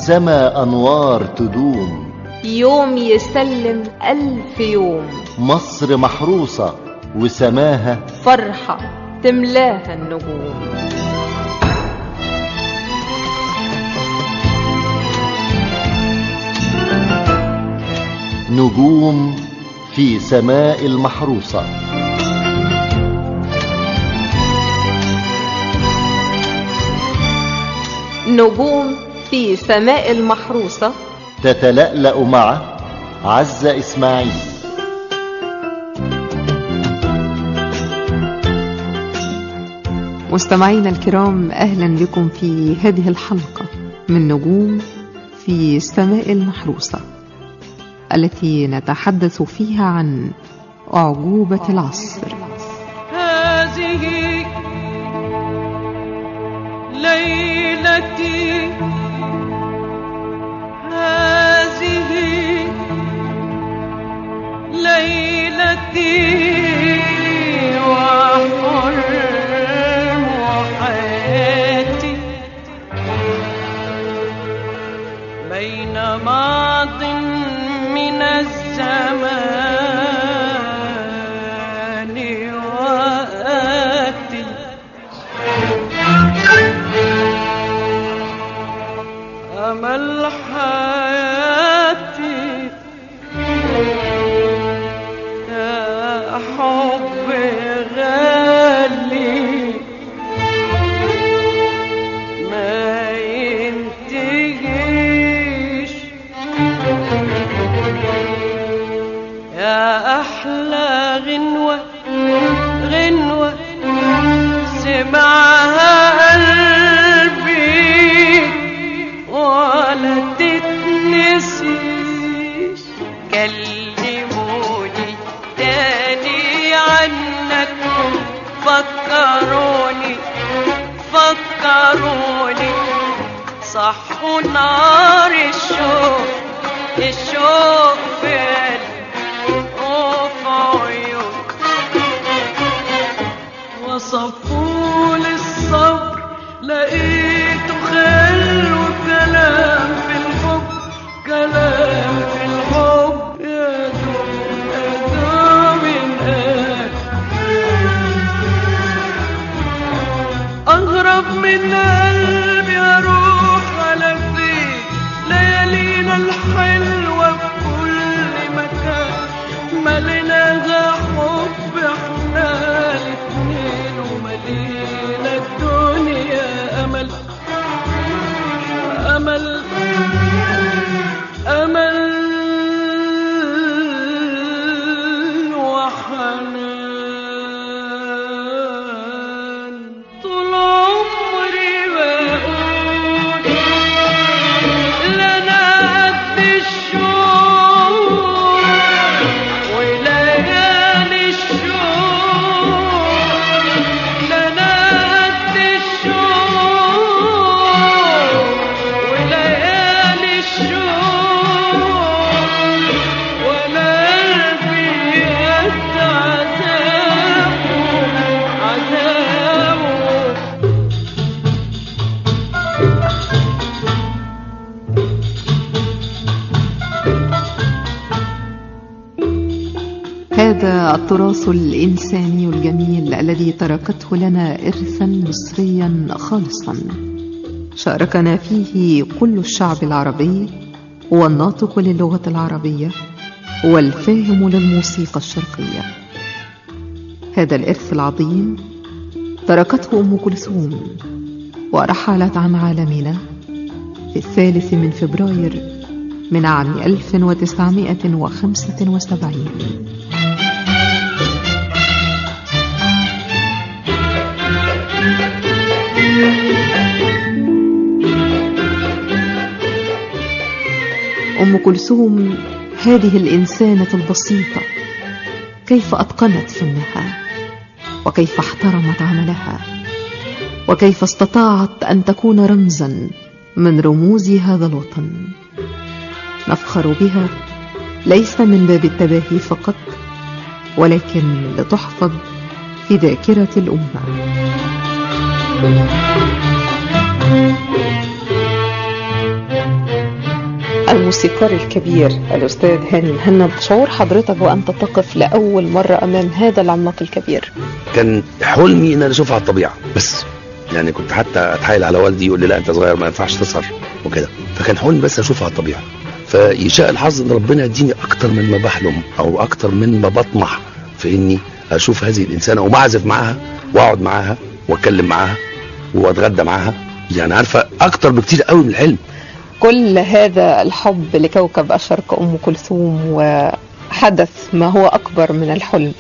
السما أنوار تدوم يوم يسلم ألف يوم مصر محروسة وسماها فرحة تملاها النجوم نجوم في سماء المحروسة نجوم في سماء المحروسة تتلألأ مع عزة إسماعيل مستمعينا الكرام أهلا بكم في هذه الحلقة من نجوم في السماء المحروسة التي نتحدث فيها عن أعجوبة العصر هذه ليلتي هذه ليلتي وحلم حياتي بين ماض من الزمان وآتي أمل حياتي يا حب غالي ما ينتهيش يا أحلى غنوة غنوة سمعها قلبي ولا تتنسيش كلموني تاني عنك فكروني فكروني صحوا نار الشوق الشوق في قلبي وفي عيوني وصفوا لي الصبر لقيته خلو كلام في الحب كلام في الحب يا دوب يا دوب الآن أغرب من قلبي أروح على فين ليالينا الحلوة في كل مكان مليناها حب احنا الاتنين وملينا الدنيا أمل أمل أمل وحنان طول عمري بقول لنا قد الشوق وليالي الشوق لنا قد الشوق وليالي الشوق ولا قلبي قد عذابه عذابه هذا التراث الإنساني الجميل الذي تركته لنا إرثا مصريا خالصا شاركنا فيه كل الشعب العربي والناطق للغة العربية والفاهم للموسيقى الشرقية هذا الإرث العظيم تركته أم كلثوم ورحلت عن عالمنا في الثالث من فبراير من عام 1975 أم كلثوم هذه الإنسانة البسيطة كيف أتقنت فنها وكيف احترمت عملها وكيف استطاعت أن تكون رمزا من رموز هذا الوطن نفخر بها ليس من باب التباهي فقط ولكن لتحفظ في ذاكرة الأمة الموسيقار الكبير الأستاذ هاني مهند شعور حضرتك وأنت تقف لأول مرة أمام هذا العملاق الكبير كان حلمي ان انا اشوفها على الطبيعه بس يعني كنت حتى اتحايل على والدي يقول لي لا انت صغير ما ينفعش تسهر وكده فكان حلمي بس اشوفها على الطبيعه فيشاء الحظ ان ربنا يديني اكتر من ما بحلم او اكتر من ما بطمح في اني اشوف هذه الانسانه وبعزف معاها واقعد معاها واتكلم معاها واتغدى معاها يعني عارفه اكتر بكتير قوي من الحلم كل هذا الحب لكوكب الشرق أم كلثوم وحدث ما هو أكبر من الحلم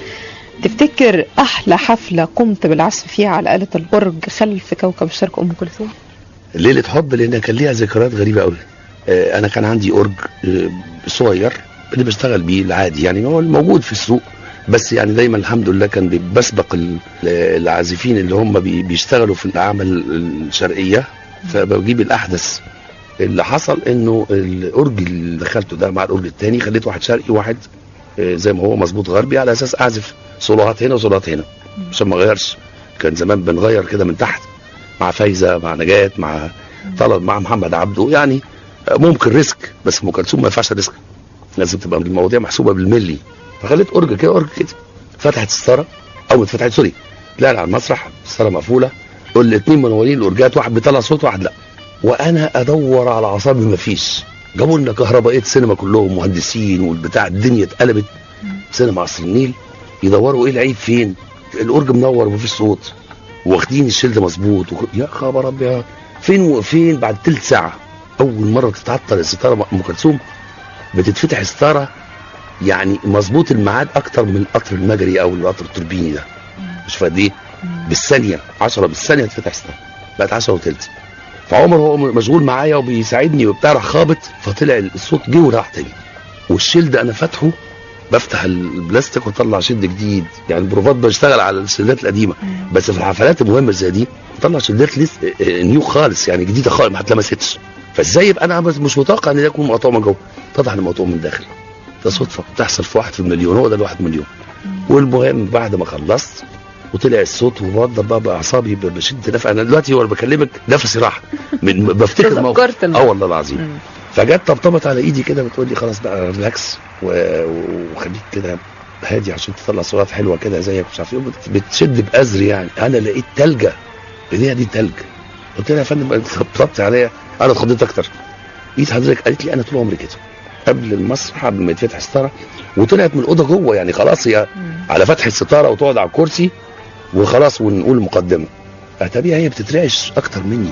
تفتكر أحلى حفلة قمت بالعزف فيها على آلة الأورج خلف كوكب الشرق أم كلثوم ليله حب لان كان ليها ذكريات غريبه قوي آه، انا كان عندي اورج آه، صغير اللي بشتغل بيه العادي يعني هو الموجود في السوق بس يعني دايما الحمد لله كان بي- بسبق ال- العازفين اللي هم بي- بيشتغلوا في الاعمال الشرقيه فبجيب الاحدث اللي حصل انه الاورج اللي دخلته ده مع الاورج الثاني خليت واحد شرقي وواحد آه، زي ما هو مظبوط غربي على اساس اعزف صولوهات هنا وصولوهات هنا عشان ما اغيرش كان زمان بنغير كده من تحت مع فايزه مع نجاة مع طلب مع محمد عبده يعني ممكن ريسك بس ام كلثوم ما ينفعش ريسك لازم تبقى المواضيع محسوبه بالملي فخليت اورج كده اورج كده فتحت الستاره او ما اتفتحت سوري طلعنا على المسرح الستاره مقفوله الاثنين منورين الاورجات واحد بيطلع صوت واحد لا وانا ادور على اعصابي ما فيش جابوا لنا كهربائيه سينما كلهم مهندسين والبتاع الدنيا اتقلبت سينما عصر النيل يدوروا ايه العيب فين الاورج منور ومفيش صوت واخدين الشيلد مظبوط وك... يا خبر ابيض فين وفين بعد تلت ساعه اول مره تتعطل الستاره ام كلثوم بتتفتح الستاره يعني مظبوط الميعاد اكتر من القطر المجري او القطر التوربيني ده مش فاهم ايه بالثانيه 10 بالثانيه تفتح الستاره بقت 10 وتلت فعمر هو مشغول معايا وبيساعدني وبتاع راح خابط فطلع الصوت جه وراح تاني والشيلد انا فاتحه بفتح البلاستيك واطلع شد جديد يعني البروفات بشتغل على الشيلدات القديمه بس في الحفلات المهمه زي دي بطلع شيلدات لسه نيو خالص يعني جديده خالص ما اتلمستش فازاي يبقى انا بس مش متوقع ان ده يكون مقطوع من جوه اتضح انه مقطوع من داخل ده صدفه بتحصل في واحد في المليون هو ده الواحد مليون والمهم بعد ما خلصت وطلع الصوت وبفضل بقى باعصابي ب- بشد نفس انا دلوقتي وانا بكلمك نفسي راح من بفتكر الموقف تذكرت الموقف. اه والله العظيم مم. فجت طبطبت على ايدي كده بتقول لي خلاص بقى ريلاكس و- وخليك كده هادي عشان تطلع صورات حلوه كده زيك مش عارف ايه بت- بتشد بأزر يعني انا لقيت تلجه ايديها دي تلج قلت لها يا فندم انت طبطبت عليا انا اتخضيت اكتر ايد حضرتك قالت لي انا طول عمري كده قبل المسرح قبل ما يتفتح الستاره وطلعت من الاوضه جوه يعني خلاص هي على فتح الستاره وتقعد على الكرسي وخلاص ونقول المقدمه اتابيها هي بتترعش اكتر مني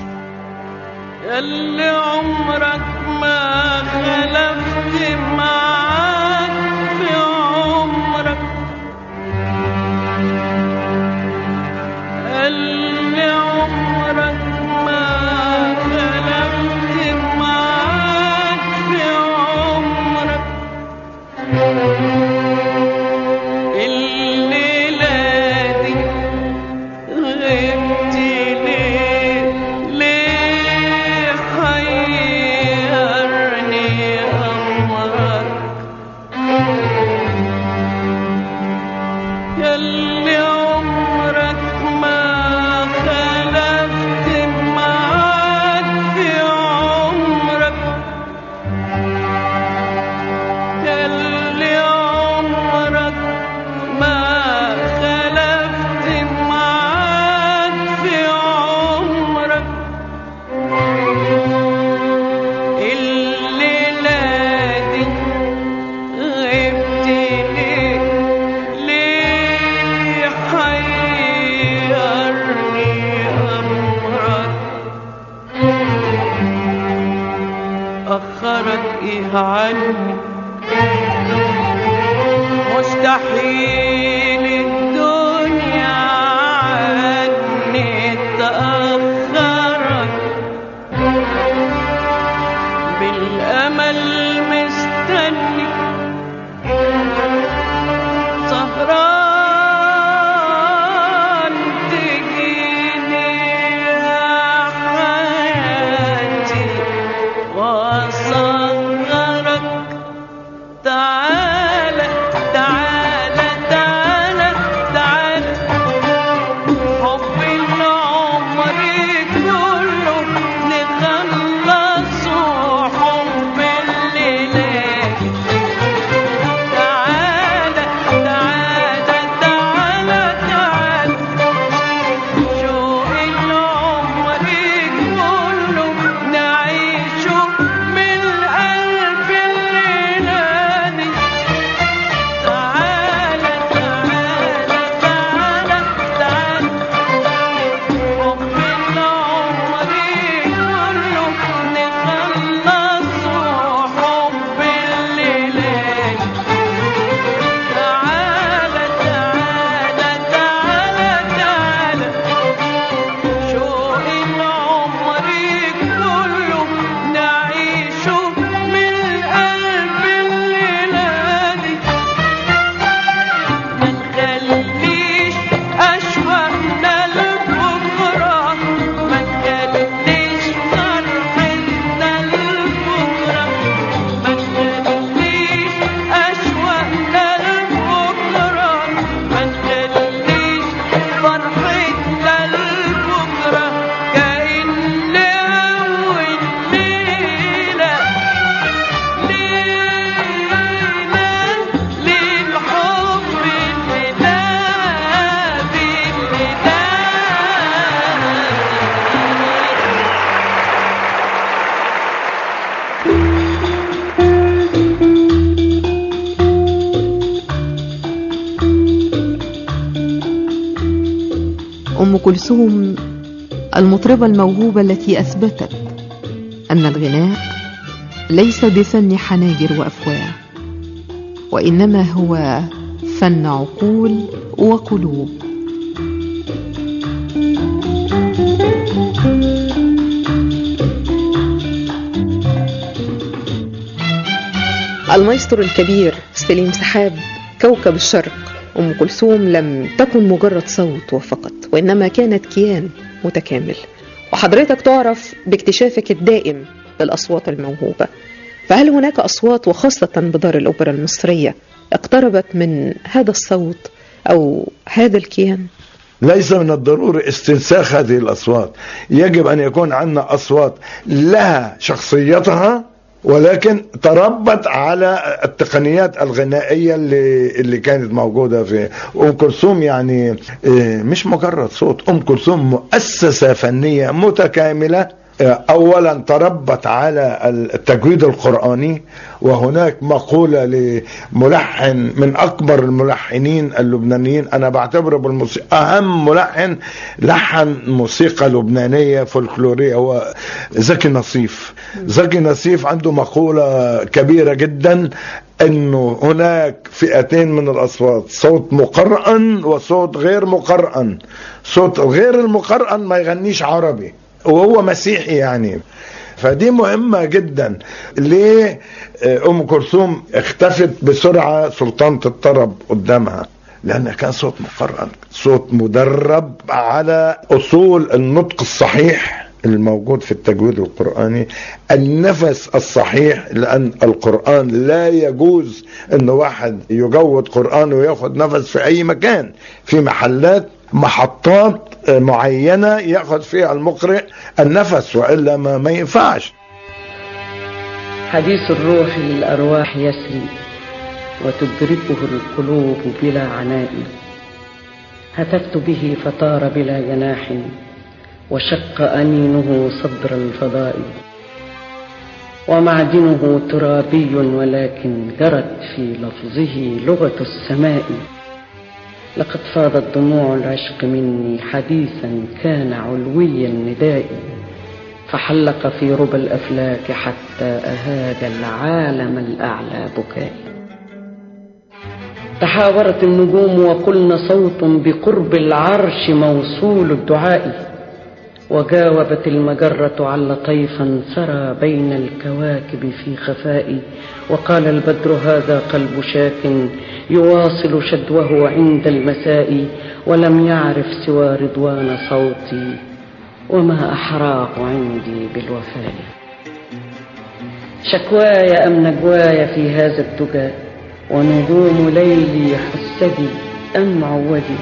ياللي عمرك ما خلفت معاك في عمرك ياللي عمرك ما خلفت معاك في عمرك الليلة دي غبت ليه ليه حيرني أمرك ياللي عمرك ما خلفت معاك في عمرك ياللي عمرك ما خلفت معاك في عمرك الليلة دي غبت ليه ليه حيرني أمرك أخرك إيه عني مستحيل الدنيا عني تأخرك بالأمل مستني سهران تجيني يا حياتي وأصغرك تعالى تعالى تعالى كلثوم المطربة الموهوبة التي أثبتت أن الغناء ليس بفن حناجر وأفواه وإنما هو فن عقول وقلوب المايسترو الكبير سليم سحاب كوكب الشرق أم كلثوم لم تكن مجرد صوت وفقط وإنما كانت كيان متكامل وحضرتك تعرف باكتشافك الدائم للأصوات الموهوبة فهل هناك أصوات وخاصة بدار الأوبرا المصرية اقتربت من هذا الصوت أو هذا الكيان؟ ليس من الضروري استنساخ هذه الأصوات يجب أن يكون عندنا أصوات لها شخصيتها ولكن تربت على التقنيات الغنائية اللي اللي كانت موجودة في أم كلثوم يعني إيه، مش مجرد صوت أم كلثوم مؤسسة فنية متكاملة اولا تربت على التجويد القرآني وهناك مقولة لملحن من اكبر الملحنين اللبنانيين انا بعتبره بالموسيقى اهم ملحن لحن موسيقى لبنانية فولكلورية هو زكي نصيف زكي نصيف عنده مقولة كبيرة جدا انه هناك فئتين من الاصوات صوت مقرأن وصوت غير مقرأن صوت غير المقرأن ما يغنيش عربي وهو مسيحي يعني فدي مهمة جدا ليه ام كلثوم اختفت بسرعة سلطانة الطرب قدامها لأنها كان صوت مقرن صوت مدرب على أصول النطق الصحيح الموجود في التجويد القرآني النفس الصحيح لأن القرآن لا يجوز أن واحد يجود قرآن وياخد نفس في أي مكان في محلات محطات معينة يأخذ فيها المقرئ النفس وإلا ما, ما ينفعش حديث الروح للأرواح يسري وتدركه القلوب بلا عناء هتفت به فطار بلا جناح وشق أنينه صدر الفضاء ومعدنه ترابي ولكن جرت في لفظه لغة السماء لقد فاضت دموع العشق مني حديثا كان علوي النداء فحلق في ربى الأفلاك حتى أهاج العالم الأعلى بكائي تحاورت النجوم وقلن صوت بقرب العرش موصول الدعاء وجاوبت المجرة على طيفا سرى بين الكواكب في خفاء وقال البدر هذا قلب شاك يواصل شدوه عند المساء ولم يعرف سوى رضوان صوتي وما أحراه عندي بالوفاء شكواي أم نجواي في هذا الدجى ونجوم ليلي حسدي أم عودي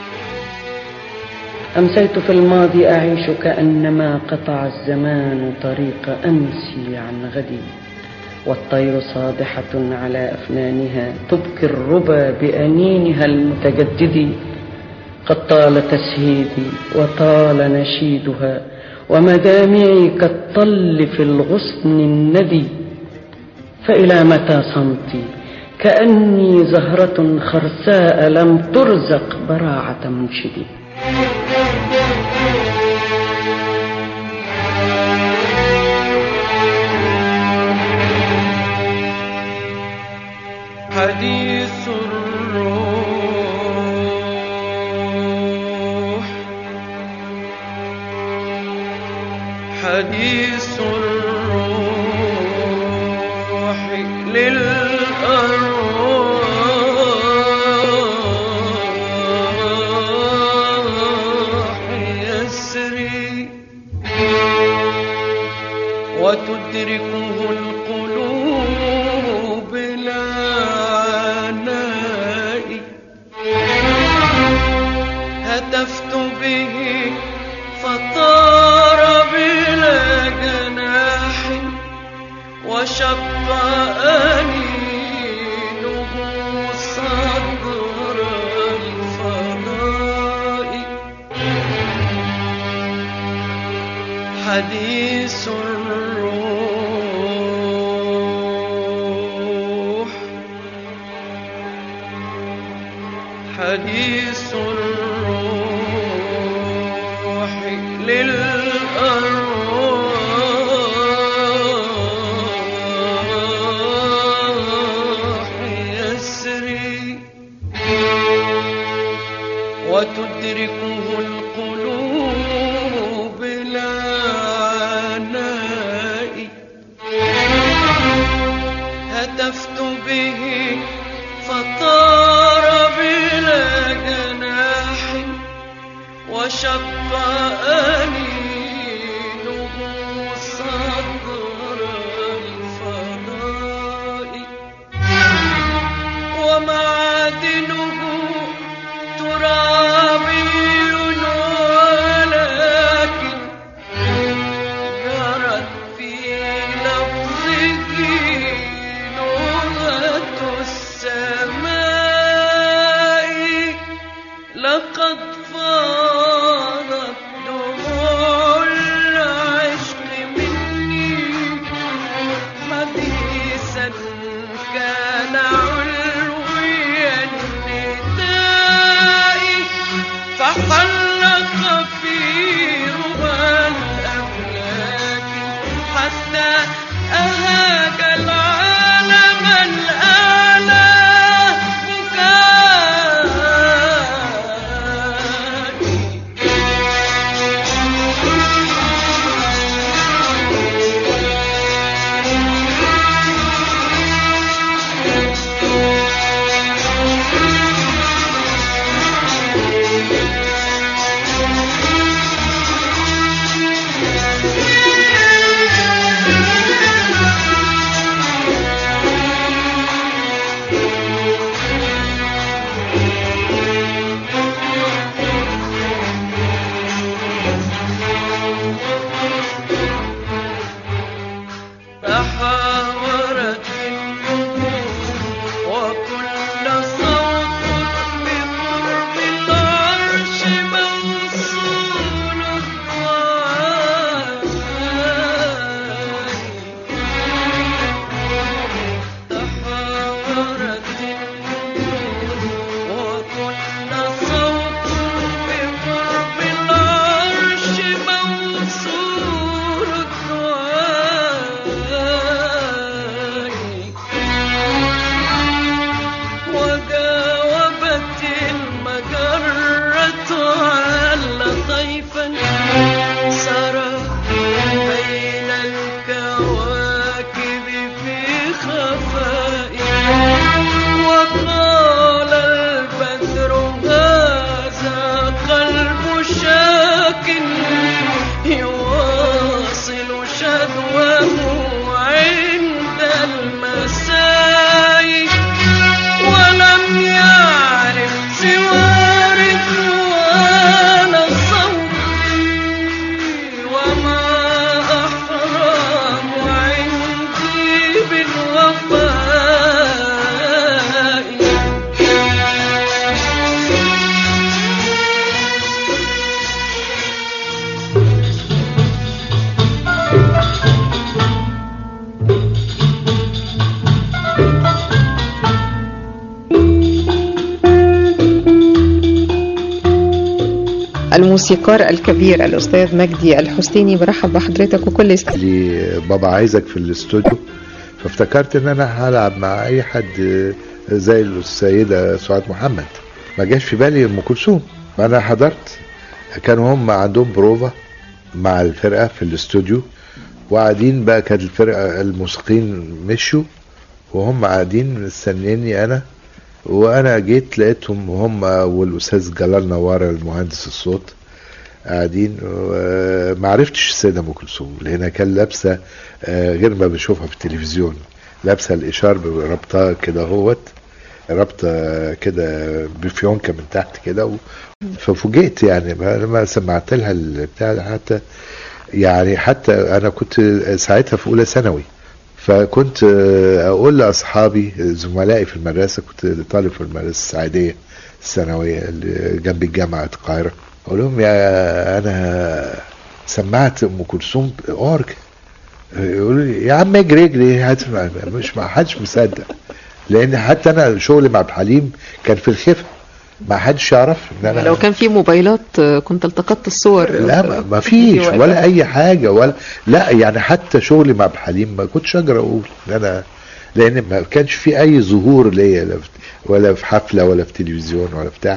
أمسيت في الماضي أعيش كأنما قطع الزمان طريق أمسي عن غدي والطير صادحة على أفنانها تبكي الربا بأنينها المتجدد قد طال تسهيدي وطال نشيدها ومدامعي كالطل في الغصن الندي فإلى متى صمتي كأني زهرة خرساء لم ترزق براعة منشدي حديث الروح حديث الروح للأرواح يسري وتدركه القلوب لا عناء هتفت به فطار بلا جناح وشق أنينه صدر الفضاء حديث الروح حديث الروح وتدركه القلوب لا عناء هتفت به فطار بلا جناح وشق أنينه صدر الفضاء ومعادنه ترابي ولكن جرت في لفظه لغة السماء لقد فاضت دموع العشق مني حديثا كان علوي النداء فحلق في ربى الأملاك حتى أهاج العالم الأعلى بكائي تحاورت النجوم وكل صوت بقرب العرش موصول الدعاء تحاورت النجوم وكل صوت بقرب العرش موصول الدعاء وجاوبت المجرة على طيفا سرى بين الكواكب في خفاء وقال البدر هذا قلب شاك يواصل شدوه عند المساء ولم يعرف سوى رضوان صوتي وما أحرام عندي بالوفاء الموسيقار الكبير الأستاذ مجدي الحسيني برحب بحضرتك وكل سنة لي بابا عايزك في الاستوديو فافتكرت ان انا هلعب مع اي حد زي السيدة سعاد محمد ما جاش في بالي ام كلثوم انا حضرت كانوا هم عندهم بروفا مع الفرقة في الاستوديو وقاعدين بقى كانت الفرقة الموسيقيين مشوا وهم قاعدين مستنيني انا وانا جيت لقيتهم هم والاستاذ جلال نوار المهندس الصوت قاعدين ما عرفتش السيده ام كلثوم لانها كان لابسه آه، غير ما بشوفها في التلفزيون لابسه الاشار بربطها كده اهوت رابطه كده بفيونكه من تحت كده و... ففوجئت يعني ما- لما سمعت لها البتاع ده حتى يعني حتى انا كنت ساعتها في اولى ثانوي فكنت آه، اقول لاصحابي زملائي في المدرسه كنت طالب في المدرسه السعيديه الثانويه اللي جنب الجامعه القاهره اقول لهم يا انا سمعت ام كلثوم اورج يقولوا لي يا عم اجري اجري هتسمع مش ما حدش مصدق لان حتى انا شغلي مع عبد الحليم كان في الخفه ما حدش يعرف ان انا لو كان في موبايلات آه، كنت التقطت الصور لا ما- ما فيش ولا اي حاجه ولا لا يعني حتى شغلي مع عبد الحليم ما كنتش اقدر اقول ان انا لان ما كانش في اي ظهور ليا لا في- ولا في حفله ولا في تلفزيون ولا بتاع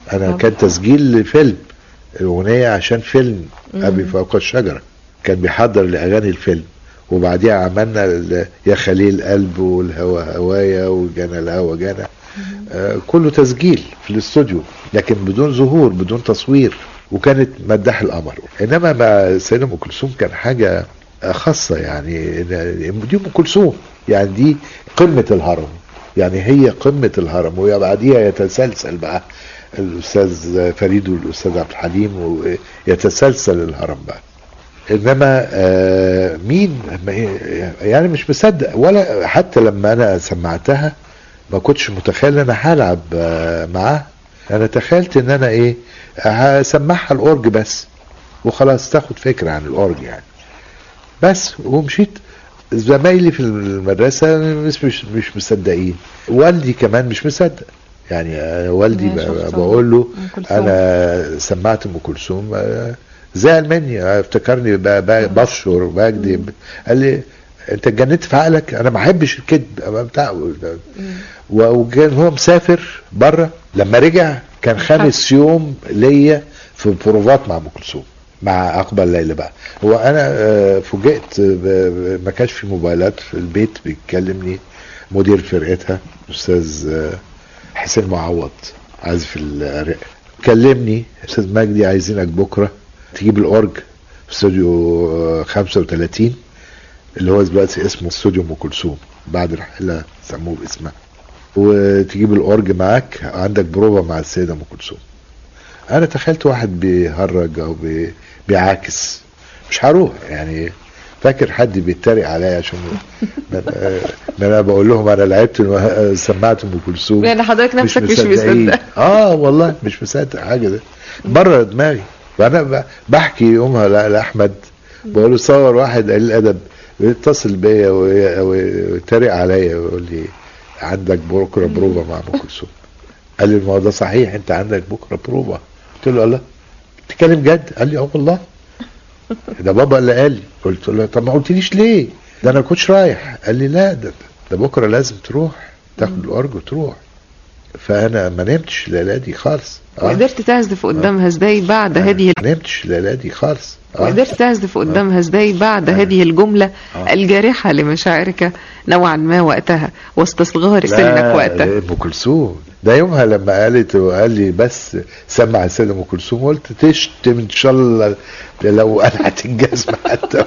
انا طبعا. كان تسجيل لفيلم الاغنيه عشان فيلم ابي فوق الشجره كان بيحضر لاغاني الفيلم وبعديها عملنا ال- يا خليل قلب والهوى هوايا وجانا الهوى جانا آه كله تسجيل في الاستوديو لكن بدون ظهور بدون تصوير وكانت مداح القمر انما مع السيده ام كلثوم كان حاجه خاصه يعني إن- دي ام كلثوم يعني دي قمه الهرم يعني هي قمه الهرم وبعديها يتسلسل بقى الاستاذ فريد والاستاذ عبد الحليم ويتسلسل الهرم بقى انما آه مين ما هي- يعني مش مصدق ولا حتى لما انا سمعتها ما كنتش متخيل ان انا هلعب آه معاها انا تخيلت ان انا ايه هسمعها الاورج بس وخلاص تاخد فكره عن الاورج يعني بس ومشيت زمايلي في المدرسه مش مش مش مصدقين والدي كمان مش مصدق يعني آه، والدي يا ب- شفت بقول له أم كلثوم. انا سمعت ام كلثوم آه، زعل مني آه، افتكرني ب- ب- بشر بكذب قال لي انت اتجننت في عقلك انا ما احبش الكذب أنا بتاع و- وكان هو مسافر بره لما رجع كان خامس يوم ليا في بروفات مع ام كلثوم مع اقبل ليلى بقى هو انا آه، فوجئت ب- ب- ما كانش في موبايلات في البيت بيكلمني مدير فرقتها استاذ آه، حسين معوض عازف الرق كلمني استاذ مجدي عايزينك بكره تجيب الاورج في استوديو آه، 35 اللي هو دلوقتي اسمه استوديو ام كلثوم بعد الحلقه سموه باسمها وتجيب الاورج معاك عندك بروفا مع السيده ام كلثوم انا تخيلت واحد بيهرج او بي- بيعاكس مش هروح يعني فاكر حد بيتريق عليا عشان ما ما انا بقول لهم انا لعبت الم- سمعت ام كلثوم يعني حضرتك نفسك مش مصدقين. مصدق اه والله مش مصدق حاجه ده بره دماغي وانا ب- بحكي يومها ل- لاحمد بقول له صور واحد قليل الادب يتصل بيا وي- ويتريق عليا ويقول لي عندك بكره بروفا مع ام كلثوم قال لي ما هو ده صحيح انت عندك بكره بروفا قلت له الله بتتكلم جد قال لي اه والله ده بابا اللي قال لي قلت له طب ما قلتليش ليه ده انا كنتش رايح قال لي لا ده ده بكره لازم تروح تاخد الارج وتروح فانا ما نمتش الليله دي خالص آه. وقدرت تعزف قدامها ازاي بعد هذه ما نمتش الليله دي خالص آه. وقدرت تعزف قدامها ازاي بعد هذه الجملة الجارحة لمشاعرك نوعا ما وقتها واستصغار سنك لا، وقتها ام كلثوم ده يومها لما قالت وقال لي بس سمع السيده ام كلثوم قلت تشتم ان شاء الله لو قلعت الجزمه حتى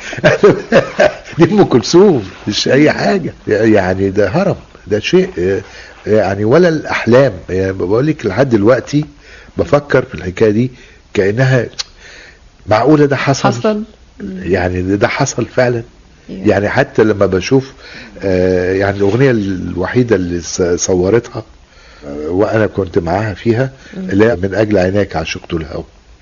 دي ام كلثوم مش اي حاجه يعني ده هرم ده شيء يعني ولا الاحلام يعني بقول لك لحد دلوقتي بفكر في الحكايه دي كانها معقوله ده حصل, حصل يعني ده, ده حصل فعلا يعني حتى لما بشوف آه يعني الاغنيه الوحيده اللي ص- صورتها آه وانا كنت معاها فيها اللي هي من اجل عينيك عشقت الهوى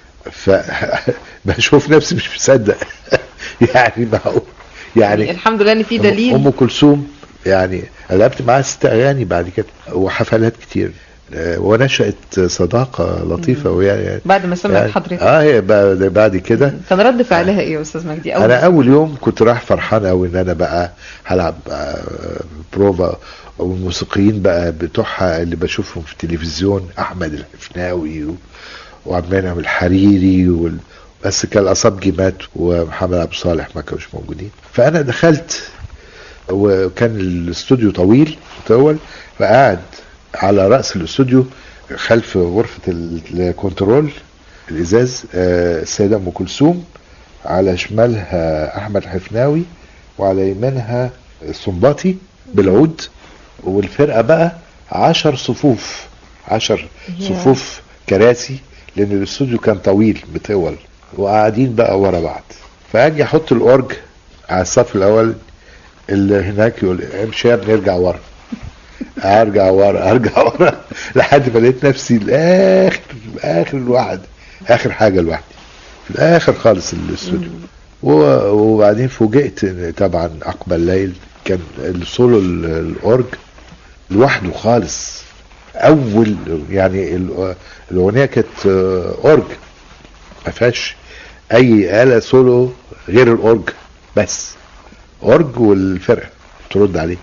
فبشوف نفسي مش مصدق يعني معقول يعني الحمد لله ان في دليل ام كلثوم يعني لعبت معاها ست اغاني بعد كده وحفلات كتير آه، ونشأت صداقة لطيفة ويعني بعد ما سمعت يعني حضرتك اه هي بعد بعد كده كان رد فعلها ايه يا استاذ مجدي انا اول يوم كنت رايح فرحان قوي ان انا بقى هلعب آه، بروفا والموسيقيين بقى بتوعها اللي بشوفهم في التلفزيون احمد الحفناوي و- وعبد المنعم الحريري وال... بس كان الاصابجي مات ومحمد عبد الصالح ما كانوش موجودين فانا دخلت وكان الاستوديو طويل طول فقعد على راس الاستوديو خلف غرفه ال- الكنترول الازاز آه، السيده ام كلثوم على شمالها احمد حفناوي وعلى يمينها السنباطي بالعود والفرقه بقى عشر صفوف عشر صفوف كراسي لان الاستوديو كان طويل بطول وقاعدين بقى ورا بعض فاجي احط الاورج على الصف الاول اللي هناك يقول امشي يا ابني ارجع ورا ارجع ورا ارجع ورا لحد ما لقيت نفسي الاخر اخر الواحد اخر حاجه لوحدي في الاخر خالص الاستوديو و- وبعدين فوجئت ان طبعا اقبل ليل كان السولو ال- الاورج لوحده خالص اول يعني ال- الاغنيه كانت آه، اورج ما فيهاش اي اله سولو غير الاورج بس اورج والفرقه ترد عليه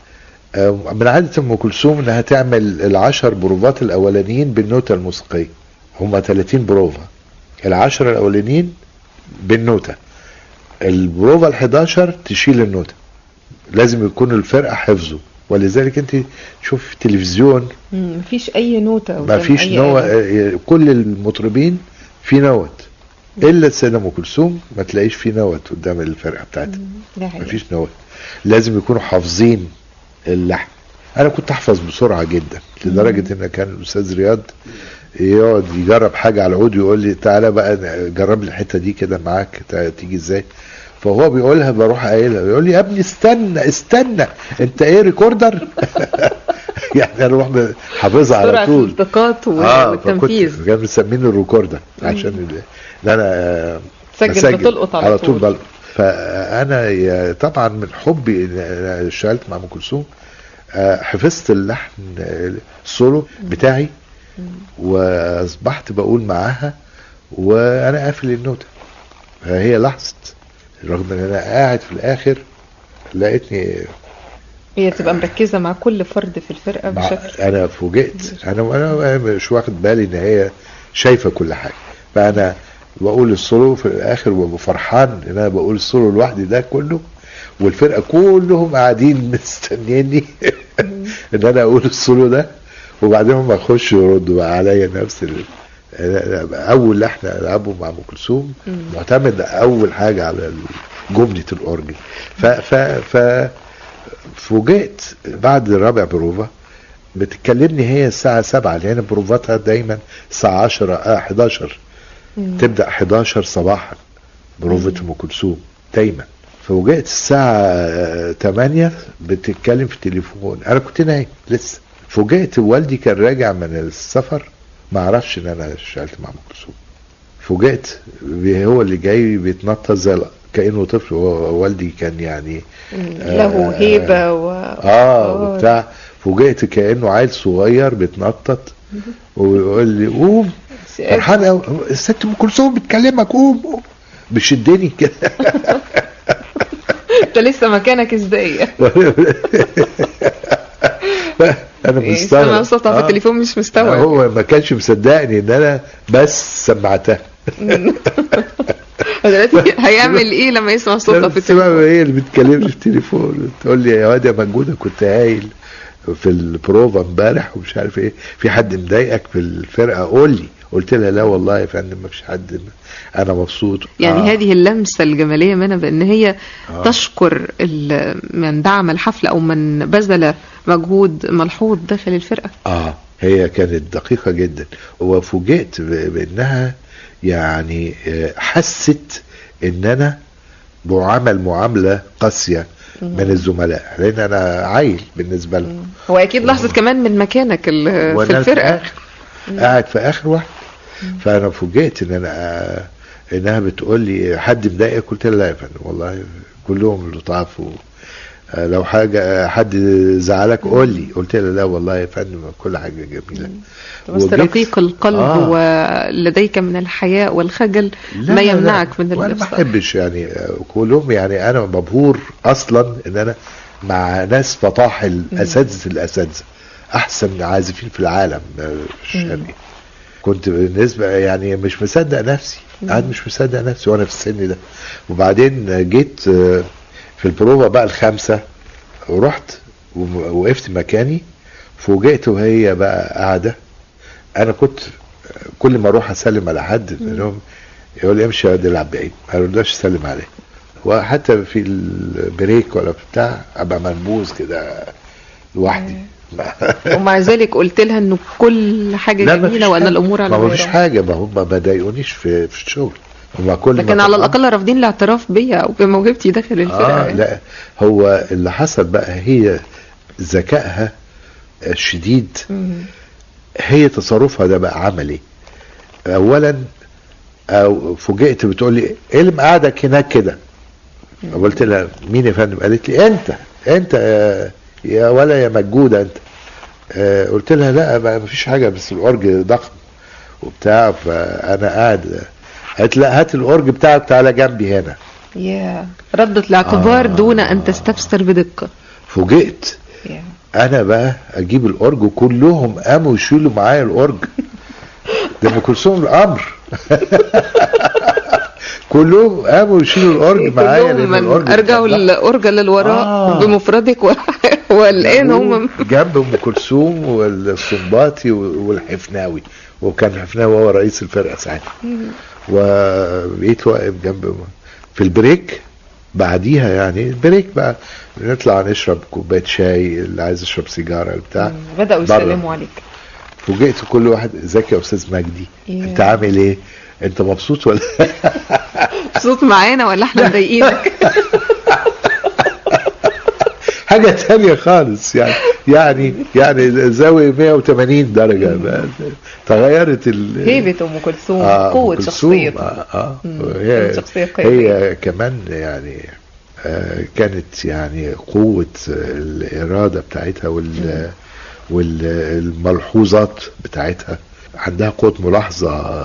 آه، من عادة ام كلثوم انها تعمل العشر بروفات الاولانيين بالنوتة الموسيقية هم 30 بروفا العشر الاولانيين بالنوتة البروفا ال 11 تشيل النوتة لازم يكون الفرقة حفظه ولذلك انت تشوف في التلفزيون مم، مفيش اي نوتة ما قدام فيش أي نوة آلة. آه، كل المطربين في نوت الا السيدة ام كلثوم ما تلاقيش في نوت قدام الفرقة بتاعتها ده حقيقي. مفيش نوت لازم يكونوا حافظين اللحن انا كنت احفظ بسرعه جدا لدرجه ان كان الاستاذ رياض يقعد يجرب حاجه على العود ويقول لي تعالى بقى جرب لي الحته دي كده معاك تع- تيجي ازاي فهو بيقولها بروح قايلها يقول لي يا ابني استنى استنى انت ايه ريكوردر يعني انا اروح حافظها على سرعة طول الالتقاط و- اه والتنفيذ فكنت كانوا مسميني الريكوردر عشان ال- ان انا آه، سجل بسجل بتلقط على على طول طول. بلقط فانا يا- طبعا من حبي إن أنا اشتغلت مع ام كلثوم آه، حفظت اللحن آه، السولو بتاعي واصبحت بقول معاها وانا قافل النوتة فهي لاحظت رغم ان انا قاعد في الاخر لقيتني هي تبقى مركزة مع كل فرد في الفرقة مع بشكل انا فوجئت انا وانا مش واخد بالي ان هي شايفه كل حاجه فانا بقول السولو في الاخر وببقى فرحان ان انا بقول السولو لوحدي ده كله والفرقه كلهم قاعدين مستنيني ان انا اقول السولو ده وبعدين هم يخشوا يردوا بقى عليا نفس ال... اول لحن العبه مع ام كلثوم معتمد اول حاجه على ال- جمله الاورجل ف ف ف فوجئت بعد رابع بروفا بتكلمني هي الساعة 7 لأن بروفاتها دايما الساعة 10 اه 11 تبدأ 11 صباحا بروفة أم كلثوم دايما فوجئت الساعة آه، 8 بتتكلم في التليفون أنا كنت نايم لسه فوجئت والدي كان راجع من السفر ما عرفش إن أنا اشتغلت مع أم كلثوم فوجئت بي- هو اللي جاي بيتنطط زي ال- كأنه طفل هو والدي كان يعني له هيبة و اه وبتاع فوجئت كانه عيل صغير بيتنطط ويقول لي قوم فرحان قوي الست ام كلثوم بتكلمك قوم قوم. بيشدني كده انت لسه مكانك ازاي انا إيه، مستغرب سامع صوتها في آه. التليفون مش مستوعب هو ما كانش مصدقني ان انا بس سمعتها دلوقتي هيعمل ايه لما يسمع صوتها في التليفون التليفون هي اللي بتكلمني في التليفون تقول لي يا واد يا مجوده كنت هايل في البروفا امبارح ومش عارف ايه في حد مضايقك في الفرقه قول لي قلت لها لا والله يا فندم ما فيش حد انا مبسوط يعني آه. هذه اللمسة الجمالية منها بأن هي آه. تشكر ال- من دعم الحفلة أو من بذل مجهود ملحوظ داخل الفرقة اه هي كانت دقيقة جدا وفوجئت ب- بانها يعني آه، حست ان انا بعمل معاملة قاسية من الزملاء لان انا عيل بالنسبة لهم هو اكيد لاحظت كمان من مكانك ال- في وأنا الفرقة آخر قاعد في اخر واحد فانا فوجئت ان انا آه، انها بتقول لي حد مضايقك قلت لها لا يا فندم والله كلهم لطاف و آه، لو حاجه آه، حد زعلك قول لي قلت لها لا والله يا فندم كل حاجه جميله بس وجيت- رقيق القلب آه. ولديك من الحياء والخجل لا ما لا يمنعك لا. من وانا ما الإفصال احبش يعني آه، كلهم يعني انا مبهور اصلا ان انا مع ناس فطاحل اساتذه الاساتذه احسن عازفين في العالم آه، الشرقي كنت بالنسبه يعني مش مصدق نفسي قاعد مش مصدق نفسي وانا في السن ده وبعدين جيت آه، في البروفا بقى الخامسه ورحت ووقفت مكاني فوجئت وهي بقى قاعده انا كنت كل ما اروح اسلم على حد منهم يقول لي امشي يا واد العب بعيد ما رضاش اسلم عليه وحتى في البريك ولا بتاع ابقى منبوذ كده لوحدي ومع ذلك قلت لها انه كل حاجة لا، جميلة مفيش وان حاجة. الامور على ما فيش غيرها حاجه ما هم ما ضايقونيش في في الشغل هم كل ما لكن على طبعاً- الاقل رافضين الاعتراف بيا او بموهبتي داخل الفرقة اه يعني. لا هو اللي حصل بقى هي ذكائها الشديد مم. هي تصرفها ده بقى عملي اولا او فوجئت بتقول لي ايه اللي مقعدك هناك كده قلت لها مين يا فندم قالت لي انت انت يا, يا ولا يا مجوده انت آه قلت لها لا ما ما فيش حاجه بس الاورج ضخم وبتاع فانا قاعد قالت لا هات الاورج بتاعك تعالى جنبي هنا يا ردة الاعتبار آه. دون ان تستفسر بدقة فوجئت يا. انا بقى اجيب الاورج وكلهم قاموا يشيلوا معايا الاورج ده ام كلثوم الامر كلهم قاموا يشيلوا الاورج معايا كلهم لأن من الأورج ارجعوا كان- الأورجة للوراء آه. بمفردك و... والآن هم جنب ام كلثوم والسنباطي والحفناوي وكان الحفناوي هو رئيس الفرقه ساعتها وبقيت واقف جنب في البريك بعديها يعني البريك بقى نطلع نشرب كوبايه شاي اللي عايز يشرب سيجاره بتاع بدأوا بره. يسلموا عليك فوجئت كل واحد ازيك يا استاذ مجدي ياه. انت عامل ايه انت مبسوط ولا صوت معانا ولا احنا مضايقينك حاجة تانية خالص يعني يعني يعني زاوية 180 درجة بقى. تغيرت ال هيبة أم كلثوم آه، قوة أم كلثوم، شخصيتها آه آه مم، هي كانت شخصية قيادية. هي كمان يعني آه كانت يعني قوة الإرادة بتاعتها وال والملحوظات بتاعتها عندها قوة ملاحظة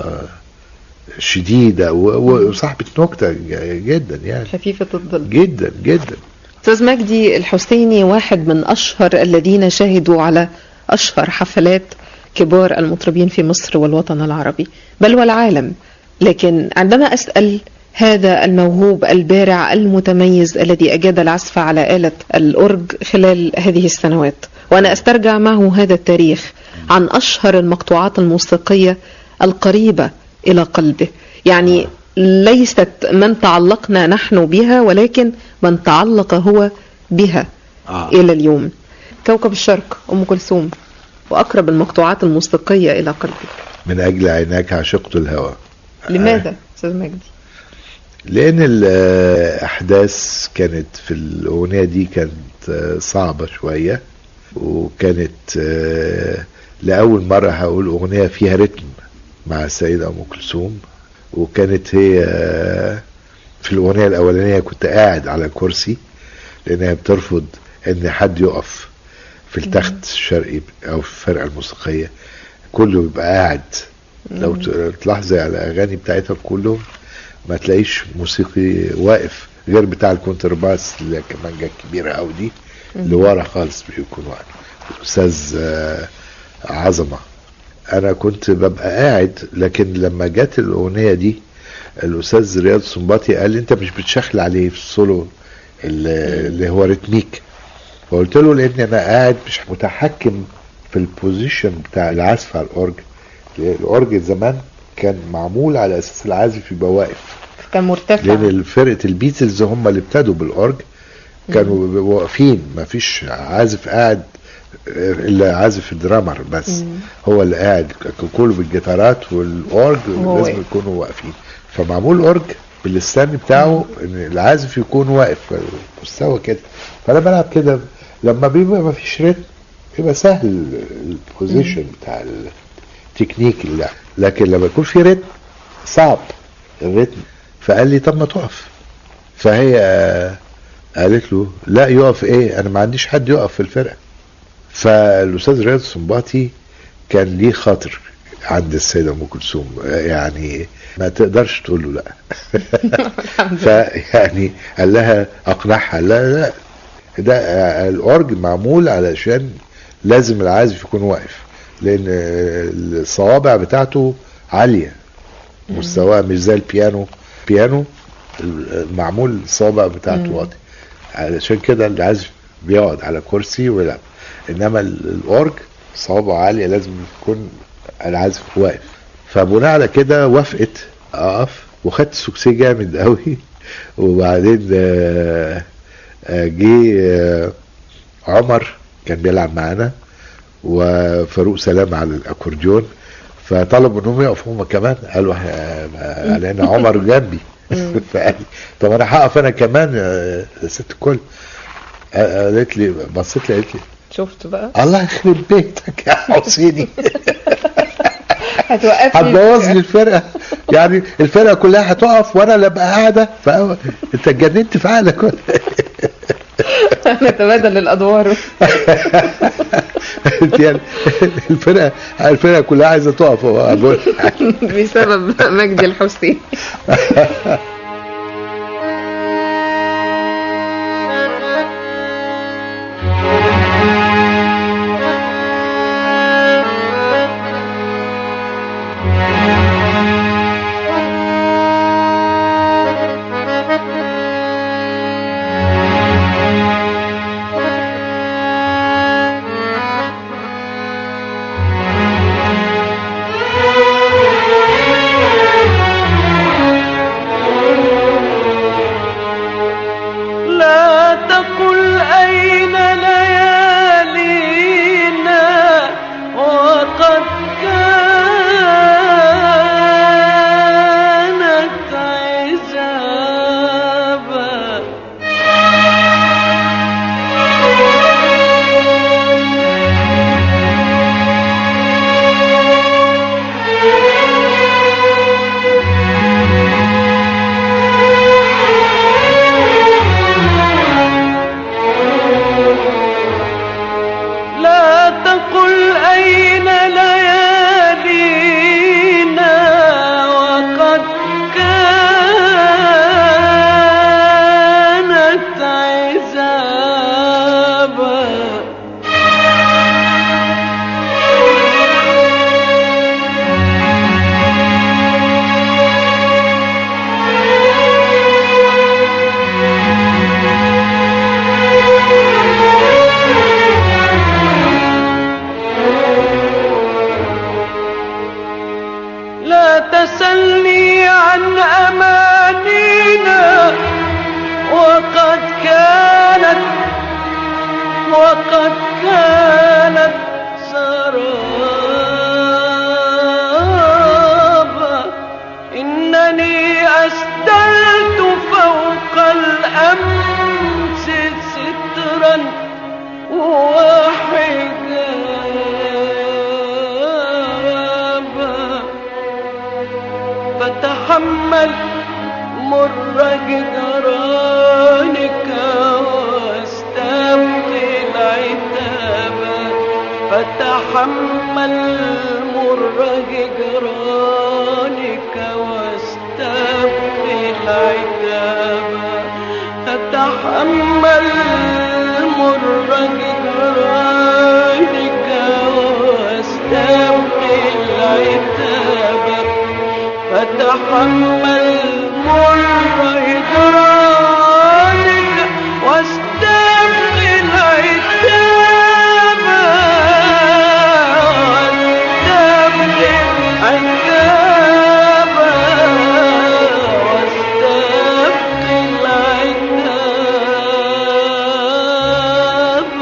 شديدة و- وصاحبة نكتة ج- جدا يعني خفيفة الظل جدا جدا أستاذ مجدي الحسيني واحد من أشهر الذين شهدوا على أشهر حفلات كبار المطربين في مصر والوطن العربي بل والعالم لكن عندما أسأل هذا الموهوب البارع المتميز الذي أجاد العزف على آلة الأورج خلال هذه السنوات وأنا أسترجع معه هذا التاريخ عن أشهر المقطوعات الموسيقية القريبة إلى قلبه يعني ليست من تعلقنا نحن بها ولكن من تعلق هو بها آه. إلى اليوم كوكب الشرق أم كلثوم وأقرب المقطوعات الموسيقية إلى قلبك من أجل عيناك عشقت الهوى لماذا أستاذ مجدي لان الاحداث كانت في الاغنيه دي كانت آه، صعبه شويه وكانت آه، لاول مره هقول اغنيه فيها رتم مع السيده ام كلثوم وكانت هي آه، في الاغنيه الاولانيه كنت قاعد على كرسي لانها بترفض ان حد يقف في التخت الشرقي او في الفرقه الموسيقيه كله بيبقى قاعد لو ت- تلاحظي على الاغاني بتاعتها كلهم ما تلاقيش موسيقي واقف غير بتاع الكونترباس اللي هي كمانجا الكبيره قوي دي اللي ورا خالص بيكون واقف الاستاذ آه، عظمه انا كنت ببقى قاعد لكن لما جت الاغنيه دي الاستاذ رياض سنباطي قال لي انت مش بتشخل عليه في السولو اللي اللي هو ريتميك فقلت له لان انا قاعد مش متحكم في البوزيشن بتاع العزف على الاورج الاورج زمان كان معمول على اساس العازف يبقى واقف كان مرتفع لان فرقه البيتلز هم اللي ابتدوا بالاورج كانوا بيبقوا واقفين ما فيش عازف قاعد آه، الا عازف الدرامر بس هو اللي قاعد ك- كله بالجيتارات والاورج وهو لازم واقف. يكونوا واقفين فمعمول اورج بالستاند بتاعه ان العازف يكون واقف مستوى كده فانا بلعب كده لما بيبقى ما فيش ريتم بيبقى سهل البوزيشن بتاع التكنيك اللعب لكن لما يكون في ريتم صعب الريتم فقال لي طب ما تقف فهي آه، قالت له لا يقف ايه انا ما عنديش حد يقف في الفرقه فالاستاذ رياض السنباطي كان ليه خاطر عند السيده ام كلثوم آه، يعني ما تقدرش تقول له لا فيعني قال لها اقنعها لا لا ده آه، الاورج معمول علشان لازم العازف يكون واقف لان آه، الصوابع بتاعته عاليه مستواه مش زي البيانو بيانو معمول الصوابع بتاعته واطي علشان كده العازف بيقعد على كرسي ويلعب انما ال- الاورج صوابعه عاليه لازم يكون العازف واقف فبناء على كده وافقت اقف وخدت سوكسي جامد قوي وبعدين آه، آه، جه آه، عمر كان بيلعب معانا وفاروق سلام على الاكورديون فطلبوا انهم يقفوا هم كمان قالوا إحنا- لان عمر جنبي فقال لي، طب انا هقف انا كمان يا ست الكل قالت لي بصيت لي قالت لي شفت بقى الله يخرب بيتك يا حسيني هتوقفني هتبوظ لي الفرقه يعني الفرقه كلها هتقف وانا اللي ابقى قاعده فأو- انت اتجننت في عقلك ولا إيه؟ نتبادل الأدوار انت يعني الفرقه الفرقه كلها عايزه تقف هو بقول بسبب مجدي الحسيني تسلي عن أمانينا وقد كانت وقد كانت سرابا إنني أسدلت فوق الأمس سترا وحجابا فتحمل مر جدرانك واستبقي العتابا فتحمل مر جدرانك واستبقي العتابا فتحمل مر جدرانك واستبقي العتابا فتحمل مر إجرانك واستبقي العتاب واستبقي العتاب واستبقي العتاب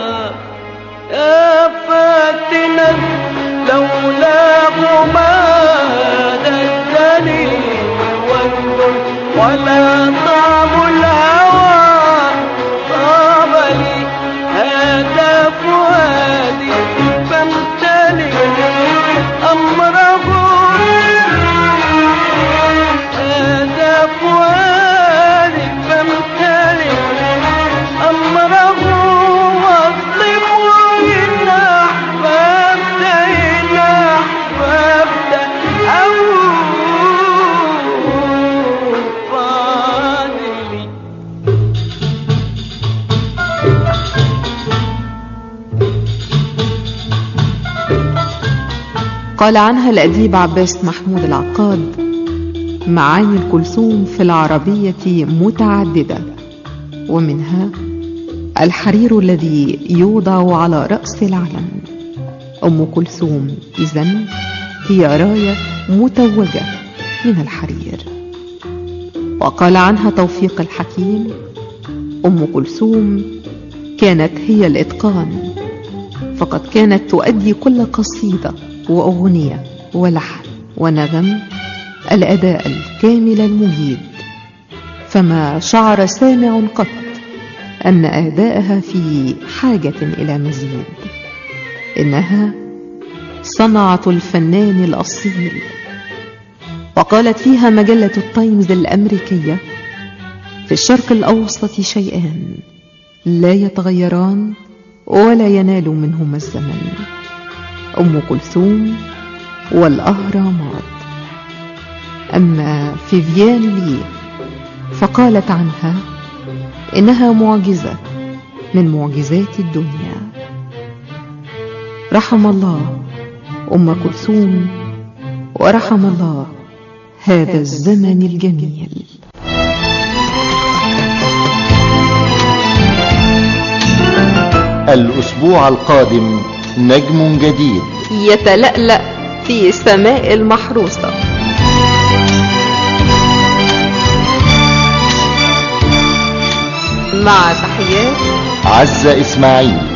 يا فاتنا لولاه ما دلني وجد ولا طعم الهوى طاب لي هذا فؤادي فامتلئ أمره هذا فؤادي فامتلئ أمره واطلب إن أحببت إن أحببت أو فاضلي قال عنها الأديب عباس محمود العقاد معاني الكلثوم في العربية متعددة ومنها الحرير الذي يوضع على رأس العلم أم كلثوم إذن هي راية متوجة من الحرير وقال عنها توفيق الحكيم أم كلثوم كانت هي الإتقان فقد كانت تؤدي كل قصيدة وأغنية ولحن ونغم الأداء الكامل المجيد فما شعر سامع قط أن أداءها في حاجة إلى مزيد إنها صنعة الفنان الأصيل وقالت فيها مجلة التايمز الأمريكية في الشرق الأوسط شيئان لا يتغيران ولا ينال منهما الزمن أم كلثوم والأهرامات أما فيفيان لي فقالت عنها إنها معجزة من معجزات الدنيا رحم الله أم كلثوم ورحم الله هذا الزمن الجميل الأسبوع القادم نجم جديد يتلألأ في السماء المحروسة مع تحيات عزة إسماعيل